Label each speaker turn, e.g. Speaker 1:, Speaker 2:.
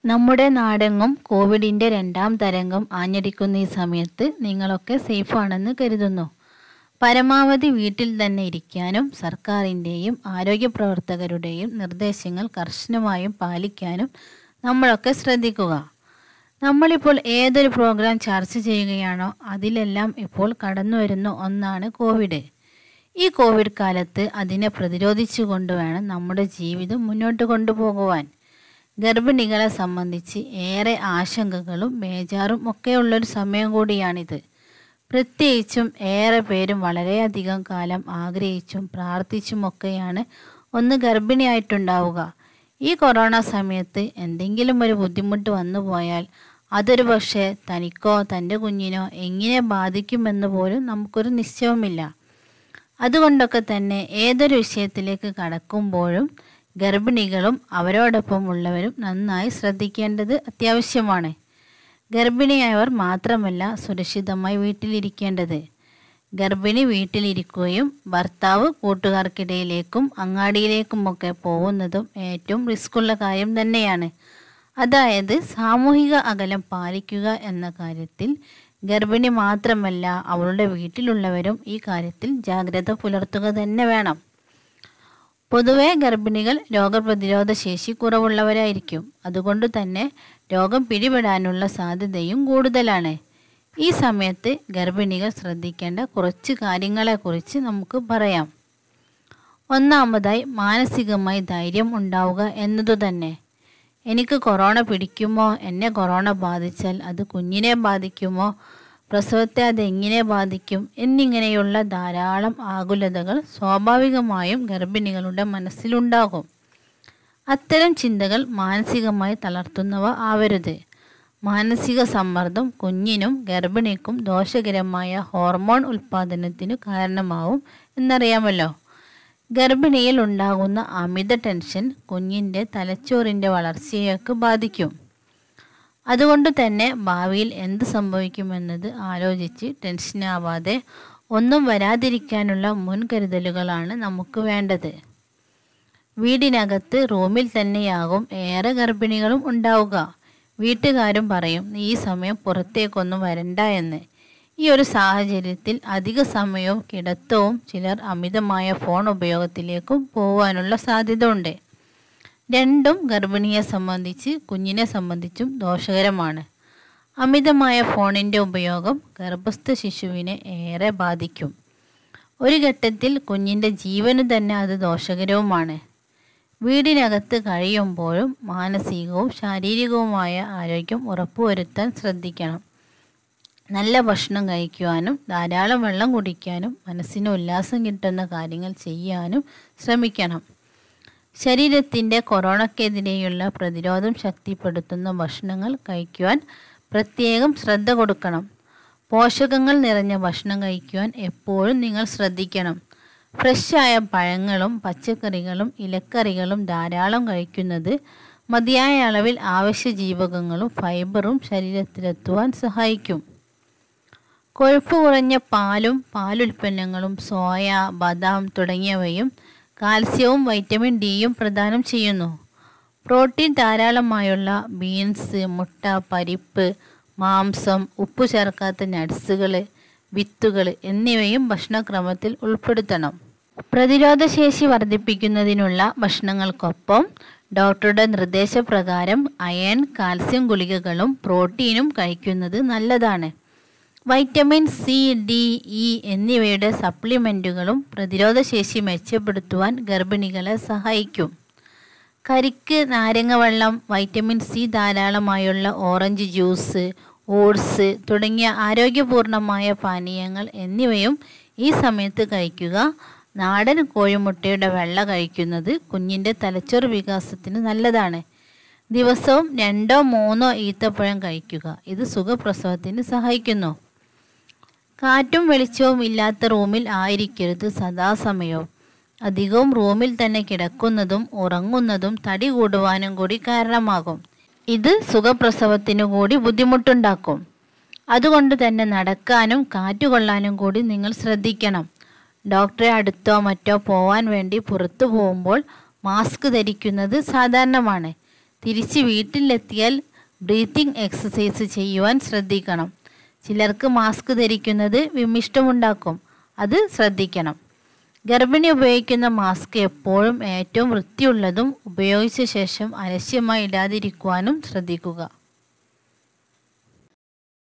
Speaker 1: നമ്മുടെ നാടെങ്ങും കോവിഡിന്റെ രണ്ടാം തരംഗം ആഞ്ഞടിക്കുന്ന ഈ സമയത്ത് നിങ്ങളൊക്കെ സേഫാണെന്ന് കരുതുന്നു പരമാവധി വീട്ടിൽ തന്നെ ഇരിക്കാനും സർക്കാരിൻ്റെയും ആരോഗ്യ പ്രവർത്തകരുടെയും നിർദ്ദേശങ്ങൾ കർശനമായും പാലിക്കാനും നമ്മളൊക്കെ ശ്രദ്ധിക്കുക നമ്മളിപ്പോൾ ഏതൊരു പ്രോഗ്രാം ചർച്ച ചെയ്യുകയാണോ അതിലെല്ലാം ഇപ്പോൾ കടന്നു വരുന്ന ഒന്നാണ് കോവിഡ് ഈ കോവിഡ് കാലത്ത് അതിനെ പ്രതിരോധിച്ചുകൊണ്ട് വേണം നമ്മുടെ ജീവിതം മുന്നോട്ട് കൊണ്ടുപോകുവാൻ ഗർഭിണികളെ സംബന്ധിച്ച് ഏറെ ആശങ്കകളും ബേജാറും ഒക്കെയുള്ളൊരു സമയം കൂടിയാണിത് പ്രത്യേകിച്ചും ഏറെ പേരും വളരെയധികം കാലം ആഗ്രഹിച്ചും പ്രാർത്ഥിച്ചുമൊക്കെയാണ് ഒന്ന് ഗർഭിണിയായിട്ടുണ്ടാവുക ഈ കൊറോണ സമയത്ത് എന്തെങ്കിലും ഒരു ബുദ്ധിമുട്ട് വന്നു പോയാൽ അതൊരു പക്ഷേ തനിക്കോ തൻ്റെ കുഞ്ഞിനോ എങ്ങനെ ബാധിക്കുമെന്ന് പോലും നമുക്കൊരു നിശ്ചയവുമില്ല അതുകൊണ്ടൊക്കെ തന്നെ ഏതൊരു വിഷയത്തിലേക്ക് കടക്കുമ്പോഴും ഗർഭിണികളും അവരോടൊപ്പം ഉള്ളവരും നന്നായി ശ്രദ്ധിക്കേണ്ടത് അത്യാവശ്യമാണ് ഗർഭിണിയായവർ മാത്രമല്ല സുരക്ഷിതമായി വീട്ടിലിരിക്കേണ്ടത് ഗർഭിണി വീട്ടിലിരിക്കുകയും ഭർത്താവ് കൂട്ടുകാർക്കിടയിലേക്കും അങ്ങാടിയിലേക്കുമൊക്കെ പോകുന്നതും ഏറ്റവും റിസ്ക്കുള്ള കാര്യം തന്നെയാണ് അതായത് സാമൂഹിക അകലം പാലിക്കുക എന്ന കാര്യത്തിൽ ഗർഭിണി മാത്രമല്ല അവളുടെ വീട്ടിലുള്ളവരും ഈ കാര്യത്തിൽ ജാഗ്രത പുലർത്തുക തന്നെ വേണം പൊതുവെ ഗർഭിണികൾ രോഗപ്രതിരോധ ശേഷി കുറവുള്ളവരായിരിക്കും അതുകൊണ്ട് തന്നെ രോഗം പിടിപെടാനുള്ള സാധ്യതയും കൂടുതലാണ് ഈ സമയത്ത് ഗർഭിണികൾ ശ്രദ്ധിക്കേണ്ട കുറച്ച് കാര്യങ്ങളെക്കുറിച്ച് നമുക്ക് പറയാം ഒന്നാമതായി മാനസികമായി ധൈര്യം ഉണ്ടാവുക എന്നതു തന്നെ എനിക്ക് കൊറോണ പിടിക്കുമോ എന്നെ കൊറോണ ബാധിച്ചാൽ അത് കുഞ്ഞിനെ ബാധിക്കുമോ പ്രസവത്തെ അത് എങ്ങനെ ബാധിക്കും എന്നിങ്ങനെയുള്ള ധാരാളം ആകുലതകൾ സ്വാഭാവികമായും ഗർഭിണികളുടെ മനസ്സിലുണ്ടാകും അത്തരം ചിന്തകൾ മാനസികമായി തളർത്തുന്നവ ആവരുത് മാനസിക സമ്മർദ്ദം കുഞ്ഞിനും ഗർഭിണിക്കും ദോഷകരമായ ഹോർമോൺ ഉൽപ്പാദനത്തിനു കാരണമാവും എന്നറിയാമല്ലോ ഗർഭിണിയിൽ ഉണ്ടാകുന്ന അമിത ടെൻഷൻ കുഞ്ഞിൻ്റെ തലച്ചോറിൻ്റെ വളർച്ചയൊക്കെ ബാധിക്കും അതുകൊണ്ട് തന്നെ ഭാവിയിൽ എന്ത് സംഭവിക്കുമെന്നത് ആലോചിച്ച് ടെൻഷനാവാതെ ഒന്നും വരാതിരിക്കാനുള്ള മുൻകരുതലുകളാണ് നമുക്ക് വേണ്ടത് വീടിനകത്ത് റൂമിൽ തന്നെയാകും ഏറെ ഗർഭിണികളും ഉണ്ടാവുക വീട്ടുകാരും പറയും ഈ സമയം പുറത്തേക്കൊന്നും വരണ്ട എന്ന് ഈ ഒരു സാഹചര്യത്തിൽ അധിക സമയവും കിടത്തവും ചിലർ അമിതമായ ഫോൺ ഉപയോഗത്തിലേക്കും പോകാനുള്ള സാധ്യത ഉണ്ട് രണ്ടും ഗർഭിണിയെ സംബന്ധിച്ച് കുഞ്ഞിനെ സംബന്ധിച്ചും ദോഷകരമാണ് അമിതമായ ഫോണിൻ്റെ ഉപയോഗം ഗർഭസ്ഥ ശിശുവിനെ ഏറെ ബാധിക്കും ഒരു ഘട്ടത്തിൽ കുഞ്ഞിൻ്റെ ജീവന് തന്നെ അത് ദോഷകരവുമാണ് വീടിനകത്ത് കഴിയുമ്പോഴും മാനസികവും ശാരീരികവുമായ ആരോഗ്യം ഉറപ്പുവരുത്താൻ ശ്രദ്ധിക്കണം നല്ല ഭക്ഷണം കഴിക്കുവാനും ധാരാളം വെള്ളം കുടിക്കാനും മനസ്സിന് ഉല്ലാസം കിട്ടുന്ന കാര്യങ്ങൾ ചെയ്യാനും ശ്രമിക്കണം ശരീരത്തിൻ്റെ കൊറോണയ്ക്കെതിരെയുള്ള പ്രതിരോധം ശക്തിപ്പെടുത്തുന്ന ഭക്ഷണങ്ങൾ കഴിക്കുവാൻ പ്രത്യേകം ശ്രദ്ധ കൊടുക്കണം പോഷകങ്ങൾ നിറഞ്ഞ ഭക്ഷണം കഴിക്കുവാൻ എപ്പോഴും നിങ്ങൾ ശ്രദ്ധിക്കണം ഫ്രഷായ പഴങ്ങളും പച്ചക്കറികളും ഇലക്കറികളും ധാരാളം കഴിക്കുന്നത് മതിയായ അളവിൽ ആവശ്യ ജീവകങ്ങളും ഫൈബറും ശരീരത്തിലെത്തുവാൻ സഹായിക്കും കൊഴുപ്പ് കുറഞ്ഞ പാലും പാലുൽപ്പന്നങ്ങളും സോയ ബദാം തുടങ്ങിയവയും കാൽസ്യവും വൈറ്റമിൻ ഡിയും പ്രദാനം ചെയ്യുന്നു പ്രോട്ടീൻ ധാരാളമായുള്ള ബീൻസ് മുട്ട പരിപ്പ് മാംസം ഉപ്പു ചേർക്കാത്ത നട്സുകൾ വിത്തുകൾ എന്നിവയും ഭക്ഷണക്രമത്തിൽ ഉൾപ്പെടുത്തണം പ്രതിരോധശേഷി വർദ്ധിപ്പിക്കുന്നതിനുള്ള ഭക്ഷണങ്ങൾക്കൊപ്പം ഡോക്ടറുടെ നിർദ്ദേശപ്രകാരം അയൺ കാൽസ്യം ഗുളികകളും പ്രോട്ടീനും കഴിക്കുന്നത് നല്ലതാണ് വൈറ്റമിൻ സി ഡി ഇ എന്നിവയുടെ സപ്ലിമെൻറ്റുകളും പ്രതിരോധശേഷി മെച്ചപ്പെടുത്തുവാൻ ഗർഭിണികളെ സഹായിക്കും കരിക്ക് നാരങ്ങ വെള്ളം വൈറ്റമിൻ സി ധാരാളമായുള്ള ഓറഞ്ച് ജ്യൂസ് ഓട്സ് തുടങ്ങിയ ആരോഗ്യപൂർണമായ പാനീയങ്ങൾ എന്നിവയും ഈ സമയത്ത് കഴിക്കുക നാടൻ കോഴിമുട്ടയുടെ വെള്ള കഴിക്കുന്നത് കുഞ്ഞിൻ്റെ തലച്ചോറ് വികാസത്തിന് നല്ലതാണ് ദിവസവും രണ്ടോ മൂന്നോ ഈത്തപ്പഴം കഴിക്കുക ഇത് സുഖപ്രസവത്തിന് സഹായിക്കുന്നു കാറ്റും വെളിച്ചവും ഇല്ലാത്ത റൂമിൽ ആയിരിക്കരുത് സദാസമയവും അധികവും റൂമിൽ തന്നെ കിടക്കുന്നതും ഉറങ്ങുന്നതും തടി കൂടുവാനും കൂടി കാരണമാകും ഇത് സുഖപ്രസവത്തിനു കൂടി ബുദ്ധിമുട്ടുണ്ടാക്കും അതുകൊണ്ട് തന്നെ നടക്കാനും കാറ്റുകൊള്ളാനും കൂടി നിങ്ങൾ ശ്രദ്ധിക്കണം ഡോക്ടറെ അടുത്തോ മറ്റോ പോവാൻ വേണ്ടി പുറത്തു പോകുമ്പോൾ മാസ്ക് ധരിക്കുന്നത് സാധാരണമാണ് തിരിച്ച് വീട്ടിലെത്തിയാൽ ബ്രീത്തിങ് എക്സസൈസ് ചെയ്യുവാൻ ശ്രദ്ധിക്കണം ചിലർക്ക് മാസ്ക് ധരിക്കുന്നത് വിമിഷ്ടമുണ്ടാക്കും അത് ശ്രദ്ധിക്കണം ഗർഭിണി ഉപയോഗിക്കുന്ന മാസ്ക് എപ്പോഴും ഏറ്റവും വൃത്തിയുള്ളതും ഉപയോഗിച്ച ശേഷം അലക്ഷ്യമായി ഇടാതിരിക്കുവാനും ശ്രദ്ധിക്കുക